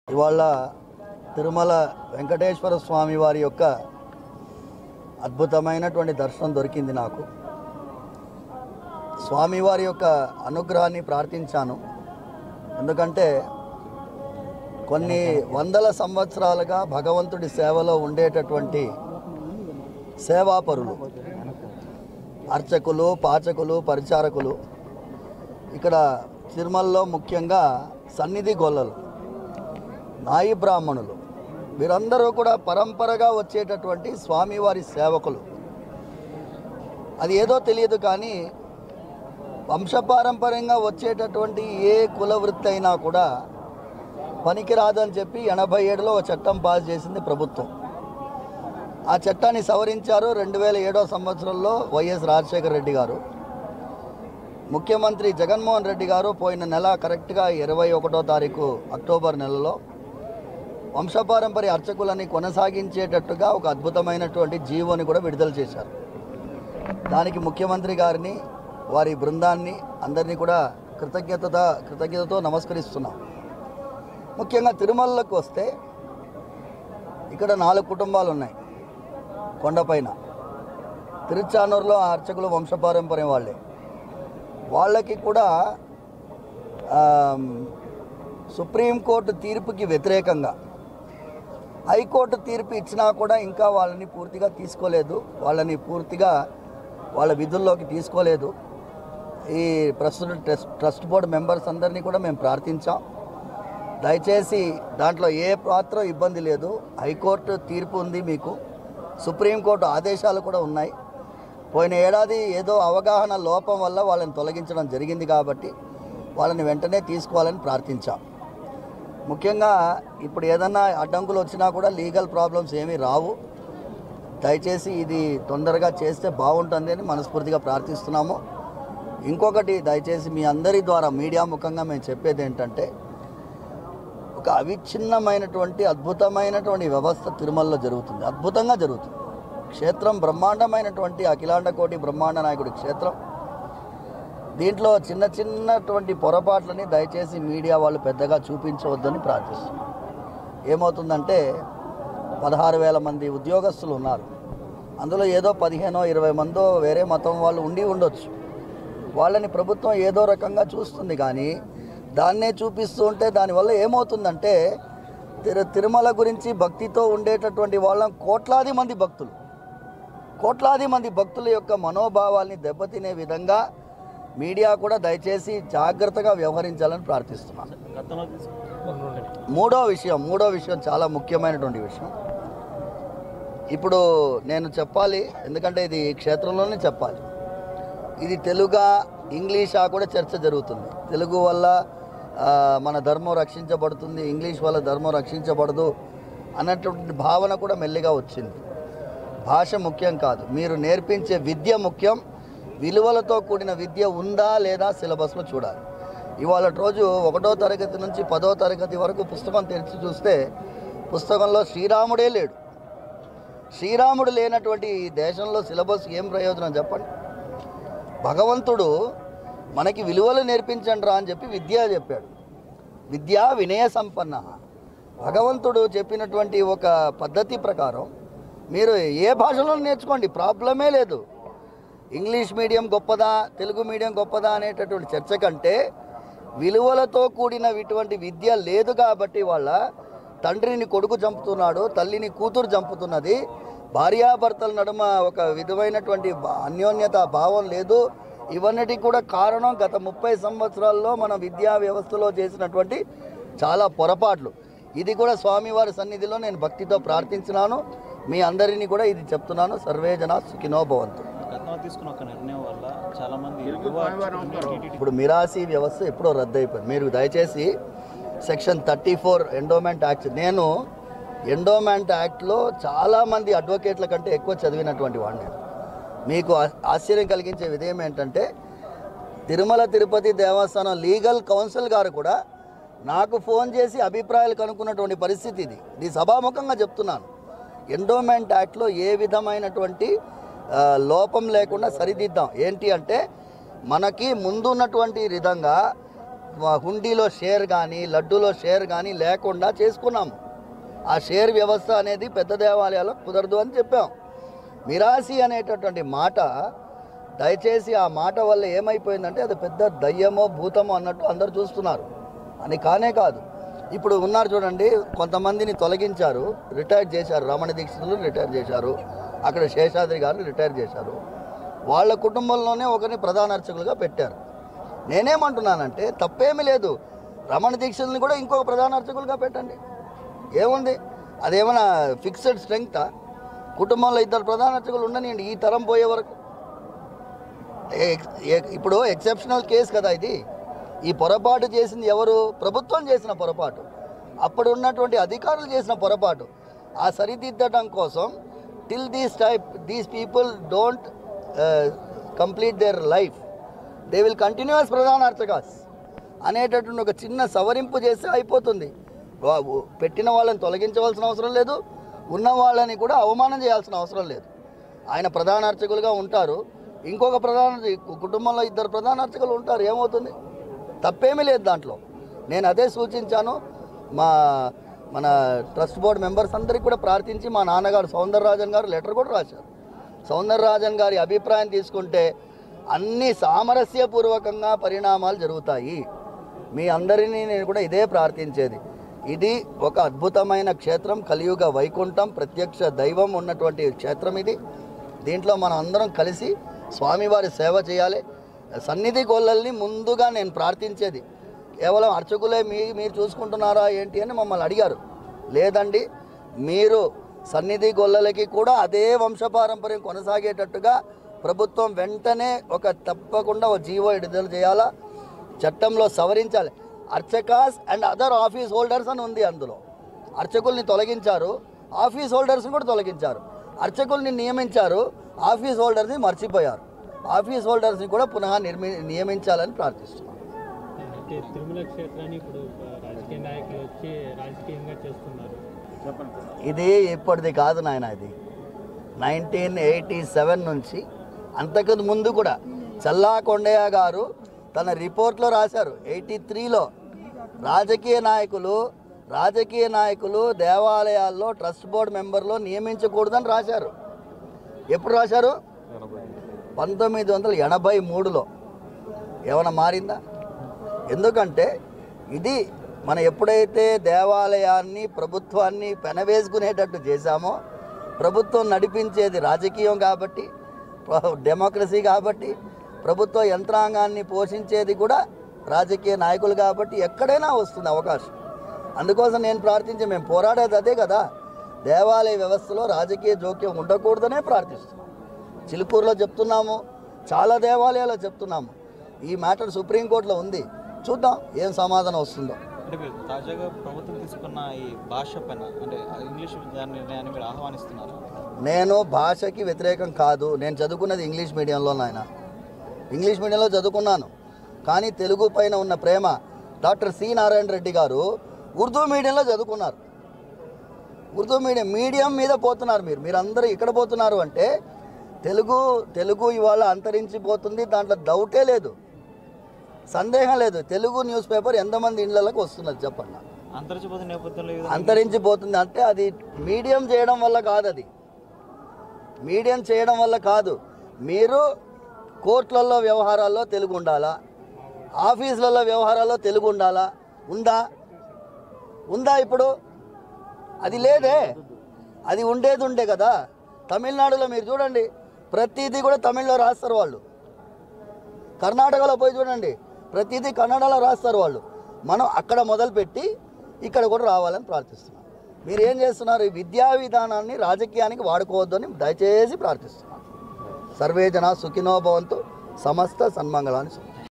ఇవాళ తిరుమల వెంకటేశ్వర స్వామి వారి యొక్క అద్భుతమైనటువంటి దర్శనం దొరికింది నాకు స్వామివారి యొక్క అనుగ్రహాన్ని ప్రార్థించాను ఎందుకంటే కొన్ని వందల సంవత్సరాలుగా భగవంతుడి సేవలో ఉండేటటువంటి సేవాపరులు అర్చకులు పాచకులు పరిచారకులు ఇక్కడ తిరుమలలో ముఖ్యంగా సన్నిధి గొల్లలు నాయి బ్రాహ్మణులు వీరందరూ కూడా పరంపరగా వచ్చేటటువంటి స్వామివారి సేవకులు అది ఏదో తెలియదు కానీ వంశపారంపర్యంగా వచ్చేటటువంటి ఏ కుల వృత్తి అయినా కూడా పనికిరాదని చెప్పి ఎనభై ఏడులో ఒక చట్టం పాస్ చేసింది ప్రభుత్వం ఆ చట్టాన్ని సవరించారు రెండు వేల ఏడో సంవత్సరంలో వైఎస్ రాజశేఖర రెడ్డి గారు ముఖ్యమంత్రి జగన్మోహన్ రెడ్డి గారు పోయిన నెల కరెక్ట్గా ఇరవై ఒకటో తారీఖు అక్టోబర్ నెలలో వంశపారంపర్య అర్చకులని కొనసాగించేటట్టుగా ఒక అద్భుతమైనటువంటి జీవోని కూడా విడుదల చేశారు దానికి ముఖ్యమంత్రి గారిని వారి బృందాన్ని అందరినీ కూడా కృతజ్ఞత కృతజ్ఞతతో నమస్కరిస్తున్నాం ముఖ్యంగా తిరుమలకు వస్తే ఇక్కడ నాలుగు కుటుంబాలు ఉన్నాయి కొండపైన తిరుచానూరులో ఆ అర్చకులు వంశపారంపర్యం వాళ్ళే వాళ్ళకి కూడా ఆమ్, సుప్రీంకోర్టు తీర్పుకి వ్యతిరేకంగా హైకోర్టు తీర్పు ఇచ్చినా కూడా ఇంకా వాళ్ళని పూర్తిగా తీసుకోలేదు వాళ్ళని పూర్తిగా వాళ్ళ విధుల్లోకి తీసుకోలేదు ఈ ప్రస్తుత ట్రస్ట్ ట్రస్ట్ బోర్డు మెంబర్స్ అందరినీ కూడా మేము ప్రార్థించాం దయచేసి దాంట్లో ఏ పాత్ర ఇబ్బంది లేదు హైకోర్టు తీర్పు ఉంది మీకు సుప్రీంకోర్టు ఆదేశాలు కూడా ఉన్నాయి పోయిన ఏడాది ఏదో అవగాహన లోపం వల్ల వాళ్ళని తొలగించడం జరిగింది కాబట్టి వాళ్ళని వెంటనే తీసుకోవాలని ప్రార్థించాం ముఖ్యంగా ఇప్పుడు ఏదన్నా అడ్డంకులు వచ్చినా కూడా లీగల్ ప్రాబ్లమ్స్ ఏమీ రావు దయచేసి ఇది తొందరగా చేస్తే బాగుంటుంది అని మనస్ఫూర్తిగా ప్రార్థిస్తున్నాము ఇంకొకటి దయచేసి మీ అందరి ద్వారా మీడియా ముఖంగా మేము చెప్పేది ఏంటంటే ఒక అవిచ్ఛిన్నమైనటువంటి అద్భుతమైనటువంటి వ్యవస్థ తిరుమలలో జరుగుతుంది అద్భుతంగా జరుగుతుంది క్షేత్రం బ్రహ్మాండమైనటువంటి అఖిలాండ కోటి బ్రహ్మాండ నాయకుడి క్షేత్రం దీంట్లో చిన్న చిన్నటువంటి పొరపాట్లని దయచేసి మీడియా వాళ్ళు పెద్దగా చూపించవద్దని ప్రార్థిస్తున్నాం ఏమవుతుందంటే పదహారు వేల మంది ఉద్యోగస్తులు ఉన్నారు అందులో ఏదో పదిహేనో ఇరవై మందో వేరే మతం వాళ్ళు ఉండి ఉండొచ్చు వాళ్ళని ప్రభుత్వం ఏదో రకంగా చూస్తుంది కానీ దాన్నే చూపిస్తూ ఉంటే దానివల్ల ఏమవుతుందంటే తిరు తిరుమల గురించి భక్తితో ఉండేటటువంటి వాళ్ళం కోట్లాది మంది భక్తులు కోట్లాది మంది భక్తుల యొక్క మనోభావాల్ని దెబ్బతినే విధంగా మీడియా కూడా దయచేసి జాగ్రత్తగా వ్యవహరించాలని ప్రార్థిస్తున్నాను గతంలో తీసుకు మూడో విషయం మూడో విషయం చాలా ముఖ్యమైనటువంటి విషయం ఇప్పుడు నేను చెప్పాలి ఎందుకంటే ఇది క్షేత్రంలోనే చెప్పాలి ఇది తెలుగా ఇంగ్లీషా కూడా చర్చ జరుగుతుంది తెలుగు వల్ల ఆ, మన ధర్మం రక్షించబడుతుంది ఇంగ్లీష్ వల్ల ధర్మం రక్షించబడదు అన్నటువంటి భావన కూడా మెల్లిగా వచ్చింది భాష ముఖ్యం కాదు మీరు నేర్పించే విద్య ముఖ్యం విలువలతో కూడిన విద్య ఉందా లేదా సిలబస్లో చూడాలి ఇవాళ రోజు ఒకటో తరగతి నుంచి పదో తరగతి వరకు పుస్తకం తెరిచి చూస్తే పుస్తకంలో శ్రీరాముడే లేడు శ్రీరాముడు లేనటువంటి ఈ దేశంలో సిలబస్ ఏం ప్రయోజనం చెప్పండి భగవంతుడు మనకి విలువలు నేర్పించండి రా అని చెప్పి విద్య చెప్పాడు విద్యా వినయ సంపన్న భగవంతుడు చెప్పినటువంటి ఒక పద్ధతి ప్రకారం మీరు ఏ భాషలో నేర్చుకోండి ప్రాబ్లమే లేదు ఇంగ్లీష్ మీడియం గొప్పదా తెలుగు మీడియం గొప్పదా అనేటటువంటి చర్చ కంటే విలువలతో కూడిన ఇటువంటి విద్య లేదు కాబట్టి వాళ్ళ తండ్రిని కొడుకు చంపుతున్నాడు తల్లిని కూతురు చంపుతున్నది భార్యాభర్తల నడుమ ఒక విధమైనటువంటి బా- అన్యోన్యత భావం లేదు ఇవన్నిటికి కూడా కారణం గత ముప్పై సంవత్సరాల్లో మన విద్యా వ్యవస్థలో చేసినటువంటి చాలా పొరపాట్లు ఇది కూడా స్వామివారి సన్నిధిలో నేను భక్తితో ప్రార్థించినాను మీ అందరినీ కూడా ఇది చెప్తున్నాను సర్వే జన సుఖినో భవంతు గతంలో తీసుకున్న ఒక నిర్ణయం వల్ల చాలా మంది యువ టీటీడీ ఇప్పుడు మిరాసి వ్యవస్థ ఎప్పుడో రద్దు అయిపోయింది మీరు దయచేసి section thirty four endowment act నేను ఎండోమెంట్ యాక్ట్లో చాలామంది అడ్వకేట్ల కంటే ఎక్కువ చదివినటువంటి వాడిని నేను. మీకు ఆ- ఆశ్చర్యం కలిగించే విధయం ఏంటంటే తిరుమల తిరుపతి దేవస్థానం లీగల్ కౌన్సిల్ గారు కూడా నాకు ఫోన్ చేసి అభిప్రాయాలు కనుక్కున్నటువంటి పరిస్థితి ఇది ఇది సభాముఖంగా చెప్తున్నాను ఎండోమెంట్ యాక్ట్లో ఏ విధమైనటువంటి ఆ, లోపం లేకుండా సరిదిద్దాం ఏంటి అంటే మనకి ముందున్నటువంటి విధంగా ఆ హుండీలో షేర్ కానీ లడ్డూలో షేర్ కానీ లేకుండా చేసుకున్నాము ఆ షేర్ వ్యవస్థ అనేది పెద్ద దేవాలయాల్లో కుదరదు అని చెప్పాం మిరాసి అనేటటువంటి మాట దయచేసి ఆ మాట వల్ల ఏమైపోయిందంటే అది పెద్ద దయ్యమో భూతమో అన్నట్టు అందరు చూస్తున్నారు అని కానే కాదు ఇప్పుడు ఉన్నారు చూడండి కొంతమందిని తొలగించారు రిటైర్ చేశారు రమణ దీక్షితులు రిటైర్ చేశారు అక్కడ శేషాద్రి గారు రిటైర్ చేశారు వాళ్ళ కుటుంబంలోనే ఒకరిని ప్రధాన అర్చకులుగా పెట్టారు నేనేమంటున్నానంటే తప్పేమీ లేదు రమణ దీక్షితుల్ని కూడా ఇంకొక ప్రధాన అర్చకులుగా పెట్టండి ఏముంది అదేమైనా ఫిక్స్డ్ స్ట్రెంగ్తా కుటుంబంలో ఇద్దరు ప్రధాన అర్చకులు ఉండనియండి ఈ తరం పోయే వరకు ఎక్- ఎక్- ఇప్పుడు ఎక్సెప్షనల్ కేసు కదా ఇది ఈ పొరపాటు చేసింది ఎవరు ప్రభుత్వం చేసిన పొరపాటు అప్పుడు ఉన్నటువంటి అధికారులు చేసిన పొరపాటు ఆ సరిదిద్దడం కోసం till these type these people don't complete their life they will continues ప్రధాన అర్చకాస్ అనేటటువంటి ఒక చిన్న సవరింపు చేస్తే అయిపోతుంది వా- పెట్టిన వాళ్ళని తొలగించవలసిన అవసరం లేదు ఉన్న వాళ్ళని కూడా అవమానం చేయాల్సిన అవసరం లేదు ఆయన ప్రధాన అర్చకులుగా ఉంటారు ఇంకొక ప్రధాన కుటుంబంలో ఇద్దరు ప్రధాన అర్చకులు ఉంటారు ఏమవుతుంది తప్పేమీ లేదు దాంట్లో నేను అదే సూచించాను మా మన ట్రస్ట్ బోర్డు మెంబర్స్ అందరికీ కూడా ప్రార్థించి మా నాన్నగారు సౌందరరాజన్ గారు లెటర్ కూడా రాశారు సౌందరరాజన్ గారి అభిప్రాయం తీసుకుంటే అన్ని సామరస్యపూర్వకంగా పరిణామాలు జరుగుతాయి మీ అందరినీ నేను కూడా ఇదే ప్రార్థించేది ఇది ఒక అద్భుతమైన క్షేత్రం కలియుగ వైకుంఠం ప్రత్యక్ష దైవం ఉన్నటువంటి క్షేత్రం ఇది దీంట్లో మనం అందరం కలిసి స్వామివారి సేవ చేయాలి సన్నిధి గోళ్ళల్ని ముందుగా నేను ప్రార్థించేది కేవలం అర్చకులే మీ మీరు చూసుకుంటున్నారా ఏంటి అని మమ్మల్ని అడిగారు లేదండి మీరు సన్నిధి గొల్లలకి కూడా అదే వంశపారంపర్యం కొనసాగేటట్టుగా ప్రభుత్వం వెంటనే ఒక తప్పకుండా ఒక జీవో విడుదల చేయాలా చట్టంలో సవరించాలి అర్చకాస్ అండ్ అదర్ ఆఫీస్ హోల్డర్స్ అని ఉంది అందులో అర్చకుల్ని తొలగించారు ఆఫీస్ హోల్డర్స్ని కూడా తొలగించారు అర్చకుల్ని నియమించారు ఆఫీస్ హోల్డర్స్ని మర్చిపోయారు ఆఫీస్ హోల్డర్స్ని కూడా పునః నిర్మి నియమించాలని ప్రార్థిస్తున్నాను అంటే తిరుమల క్షేత్రాన్ని ఇప్పుడు ఆ, రాజకీయ నాయకులు వచ్చి రాజకీయంగా చేస్తున్నారు ఇది ఇప్పటిది కాదు నాయన ఇది నైన్టీన్ ఎయిటీ సెవెన్ నుంచి అంతకు ముందు కూడా చల్లా కొండయ్య గారు తన రిపోర్ట్లో రాశారు ఎయిటీ త్రీలో రాజకీయ నాయకులు రాజకీయ నాయకులు దేవాలయాల్లో ట్రస్ట్ బోర్డు మెంబర్లో నియమించకూడదని రాశారు ఎప్పుడు రాశారు పంతొమ్మిది వందల ఎనభై మూడులో ఏమైనా మారిందా ఎందుకంటే ఇది మనం ఎప్పుడైతే దేవాలయాన్ని ప్రభుత్వాన్ని పెనవేసుకునేటట్టు చేశామో ప్రభుత్వం నడిపించేది రాజకీయం కాబట్టి ప్ర- డెమోక్రసీ కాబట్టి ప్రభుత్వ యంత్రాంగాన్ని పోషించేది కూడా రాజకీయ నాయకులు కాబట్టి ఎక్కడైనా వస్తుంది అవకాశం అందుకోసం నేను ప్రార్థించే మేము పోరాడేది అదే కదా దేవాలయ వ్యవస్థలో రాజకీయ జోక్యం ఉండకూడదనే ప్రార్థిస్తున్నాం చిలుకూరులో చెప్తున్నాము చాలా దేవాలయాల్లో చెప్తున్నాము ఈ మ్యాటర్ సుప్రీంకోర్టులో ఉంది చూద్దాం ఏం సమాధానం వస్తుందో అంటే మీరు తాజాగా ప్రభుత్వం తీసుకున్న ఈ భాష పైన అంటే ఇంగ్లీష్ దాని నిర్ణయాన్ని మీరు ఆహ్వానిస్తున్నారు నేను భాషకి వ్యతిరేకం కాదు నేను చదువుకున్నది ఇంగ్లీష్ మీడియంలో నాయన ఇంగ్లీష్ మీడియంలో చదువుకున్నాను కానీ తెలుగు పైన ఉన్న ప్రేమ డాక్టర్ సి నారాయణ రెడ్డి గారు ఉర్దూ మీడియంలో చదువుకున్నారు ఉర్దూ మీడియం మీడియం మీద పోతున్నారు మీరు మీరు అందరూ ఇక్కడ పోతున్నారు అంటే తెలుగు తెలుగు ఇవాళ అంతరించిపోతుంది దాంట్లో డౌటే లేదు సందేహం లేదు తెలుగు న్యూస్ పేపర్ ఎంతమంది ఇళ్ళకి వస్తున్నది చెప్పండి నాకు. అంతర్జాతీయ నేపథ్యంలో ఈ విధంగా అంతరించిపోతుంది అంటే అది మీడియం చేయడం వల్ల కాదు అది మీడియం చేయడం వల్ల కాదు మీరు కోర్టులలో వ్యవహారాల్లో తెలుగు ఉండాలా ఆఫీసులలో వ్యవహారాల్లో తెలుగు ఉండాలా ఉందా ఉందా ఇప్పుడు అది లేదే అది ఉండేది ఉండే కదా తమిళనాడులో మీరు చూడండి ప్రతిదీ కూడా తమిళ్లో రాస్తారు వాళ్ళు కర్ణాటకలో పోయి చూడండి ప్రతిదీ కన్నడలో రాస్తారు వాళ్ళు మనం అక్కడ మొదలుపెట్టి ఇక్కడ కూడా రావాలని ప్రార్థిస్తున్నాం మీరు ఏం చేస్తున్నారు ఈ విద్యా విధానాన్ని రాజకీయానికి వాడుకోవద్దు అని దయచేసి ప్రార్థిస్తున్నాం సర్వే జన సుఖినో భవంతు సమస్త సన్మంగళాన్ని